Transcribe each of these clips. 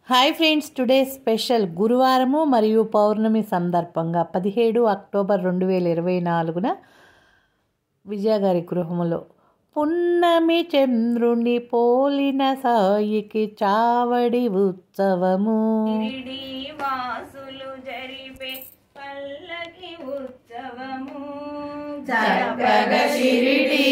hi friends today special గురువారము మరియు పౌర్ణమి సందర్భంగా పదిహేడు అక్టోబర్ రెండు వేల ఇరవై నాలుగున విజయ గారి గృహములో పున్నమి చంద్రుని పోలిన సాయికి చావడి ఉత్సవము షిరిడి వాసులు జరిపే పల్లకి ఉత్సవము చక్కగా షిరిడి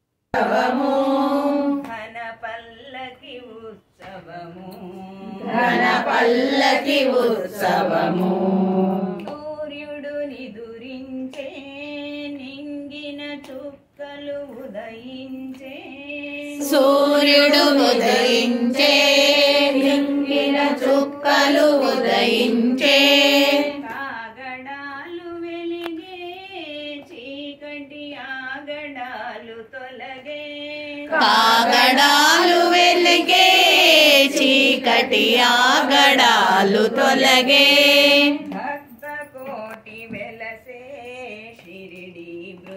ఘన పల్లకి ఉత్సవము ఘన పల్లకి ఉత్సవము సూర్యుడు నిదురించే నింగిన చుక్కలు ఉదయించే సూర్యుడు ఉదయించే నింగిన చుక్కలు ఉదయించే కాగడాలు వెలిగే చీకటి ఆగడాలు తొలగే కాగడాలు వెలిగే చీకటి ఆగడాలు తొలగే భక్త కోటి వెలసే షిరిడి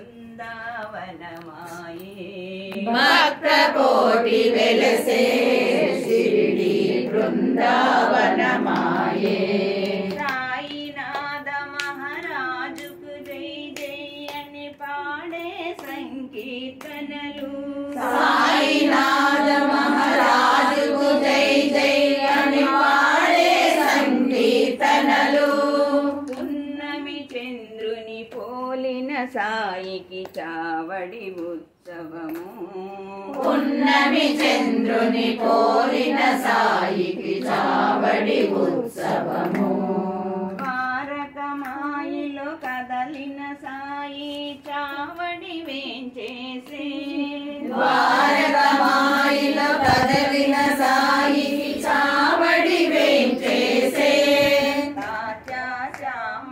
బృందావనమాయే భక్త కోటి వెలసే షిరిడి బృందావనమాయే సాయినాథ మహారాజుకు జై జై అని పాడే సంకీర్తనలు సాయినాథ మహారాజుకు జై జై అని పాడే సంకీర్తనలు పున్నమి చంద్రుని పోలిన సాయికి చావడి ఉత్సవము పున్నమి చంద్రుని పోలిన సాయికి చావడి ఉత్సవము ద్వారకమాయిలో కదలిన సాయి చావడి వేంచేసే ద్వారకమాయిలో కదలిన సాయికి చావడి వేంచేసే తాజా శ్యామ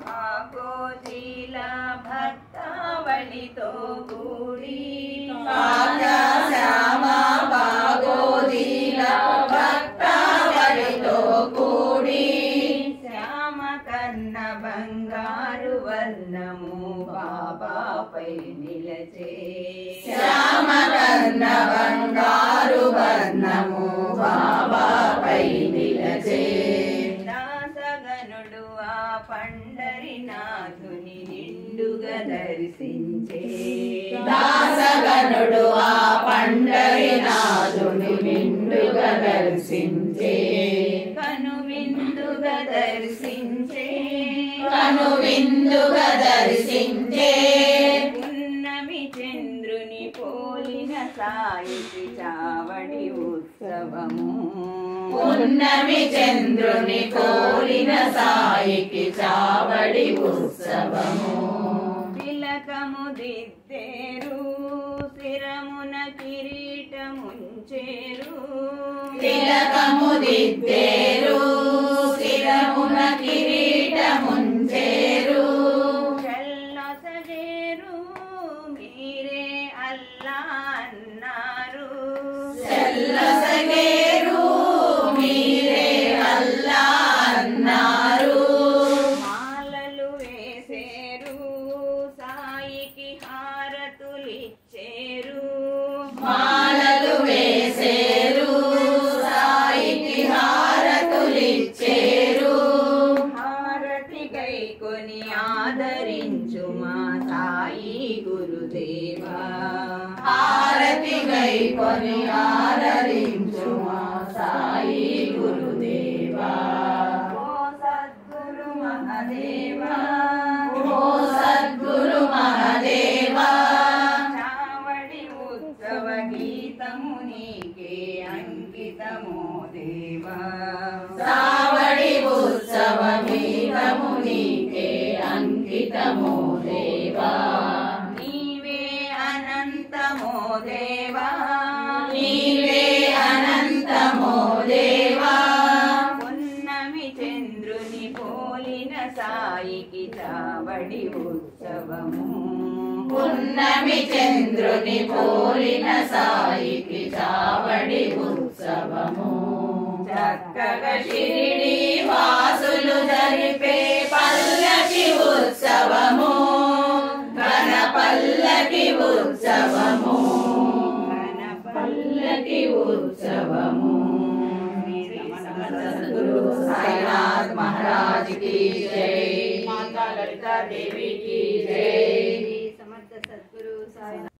భాగోజీల భక్తావళితో కూడి రాజా శ్యామ భాగోదీల భక్తావళితో కూడి శ్యామ కన్న బంగారు వర్ణము బాబాపై నిలచే శ్యామ కన్న బంగారు వర్ణము బాబాపై నిలచే దాసగనుడు ఆ పండరినాథుని నిండుగా దర్శించే దాసగనుడు ఆ పండరినాథుని నిండుగా దర్శించే కను విందుగా దర్శించే కను విందుగా దర్శించే పున్నమి చంద్రుని పోలిన సాయికి చావడి ఉత్సవము పున్నమి చంద్రుని కోరిన సాయికి చావడి ఉత్సవము తిలకము దిద్దేరు శిరమున కిరీటముంచేరు తిలకము దిద్దేరు శిరమున కిరీటముంచేరు చల్లసగేరు మీరే అల్లా అన్నారు తెల్లసగేరు మీరే అల్లా అన్నారు మాలలు వేసేరు సాయికి హారతులిచ్చేరు మాలలు వేసేరు సాయికి హారతులిచ్చేరు హారతి గైకొని ఆదరించు మా సాయి గురుదేవా హారతి గై కొని ఆరరించు మా సాయి గురుదేవా ఓ సద్గురు మహదేవా ఓ సద్గురు మహదేవా చావడి ఉత్సవ గీతము నీకే అంకితమో దేవా సావడి ఉత్సవ గీతము నీకే అంకితము దేవా నీవే అనంతమో దేవా నీవే అనంతమో దేవా పున్నమి చంద్రుని పోలిన సాయికి చావడి ఉత్సవము పున్నమి చంద్రుని పోలిన సాయికి చావడి ఉత్సవము చక్కగా షిరిడి వాసులు జరిపే పల్లకి ఉత్సవము ఘన పల్లకి ఉత్సవము ఘన పల్లకి ఉత్సవము శ్రీ సమర్థ की जय माता ललिता देवी की